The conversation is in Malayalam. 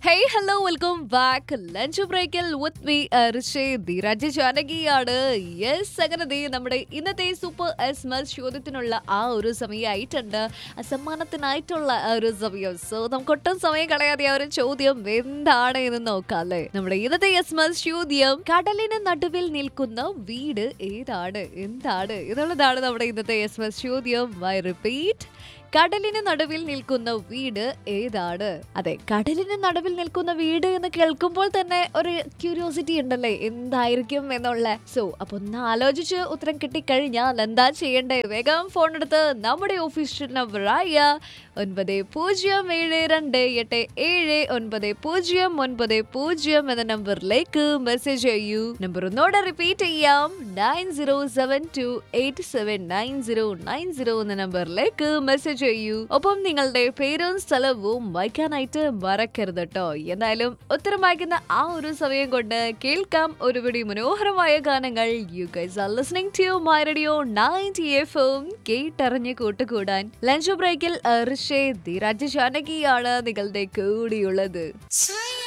hey hello welcome back lunch ബ്രേക്കിൽ വിത്ത് മീ ധീരാജ് ജാനകിയാണ് യെസ് അങ്ങനെ ദേ നമ്മുടെ ഇന്നത്തെ സൂപ്പർ എസ് മസ് ചോദ്യത്തിനുള്ള ആ ഒരു സമയമായിട്ടുണ്ട് സമ്മാനത്തിനായിട്ടുള്ള ആ ഒരു സമയം സോ നമുക്ക് ഒട്ടും സമയം കളയാതെ ആ ഒരു ചോദ്യം എന്താണ് എന്ന് നോക്കാം അല്ലേ നമ്മുടെ ഇന്നത്തെ എസ് മസ് ചോദ്യം കടലിന് നടുവിൽ നിൽക്കുന്ന വീട് ഏതാണ് എന്താണ് എന്നുള്ളതാണ് നമ്മുടെ ഇന്നത്തെ എസ് മസ് ചോദ്യം ഐ റിപ്പീറ്റ് കടലിന് നടുവിൽ നിൽക്കുന്ന വീട് ഏതാണ് അതെ കടലിന് നടുവിൽ നിൽക്കുന്ന വീട് എന്ന് കേൾക്കുമ്പോൾ തന്നെ ഒരു ക്യൂരിയോസിറ്റി ഉണ്ടല്ലേ എന്തായിരിക്കും എന്നുള്ള സോ അപ്പൊ ഒന്ന് ആലോചിച്ച് ഉത്തരം കിട്ടിക്കഴിഞ്ഞാൽ എന്താ ചെയ്യണ്ടേ വേഗം ഫോൺ എടുത്ത് നമ്മുടെ ഒഫീഷ്യൽ നമ്പറായ ഒൻപത് പൂജ്യം ഏഴ് രണ്ട് എട്ട് ഏഴ് ഒൻപത് പൂജ്യം ഒൻപത് പൂജ്യം എന്ന നമ്പറിലേക്ക് മെസ്സേജ് ചെയ്യൂ നമ്പർ ഒന്നോടെ റിപ്പീറ്റ് ചെയ്യാം nine zero seven two eight seven nine zero nine zero എന്ന നമ്പറിലേക്ക് മെസ്സേജ് ചെയ്യൂ ഒപ്പം നിങ്ങളുടെ പേരും സ്ഥലവും വായിക്കാനായിട്ട് മറക്കരുത് കേട്ടോ എന്തായാലും ഉത്തരം വായിക്കുന്ന ആ ഒരു സമയം കൊണ്ട് കേൾക്കാം ഒരുപിടി മനോഹരമായ ഗാനങ്ങൾ you guys are listening to my radio 90 എഫും കേട്ടറിഞ്ഞ് കൂട്ടുകൂടാൻ ലഞ്ച് ബ്രേക്കിൽ ഋഷേ ധീരാജ് ജാനകിയാണ് നിങ്ങളുടെ കൂടിയുള്ളത് Say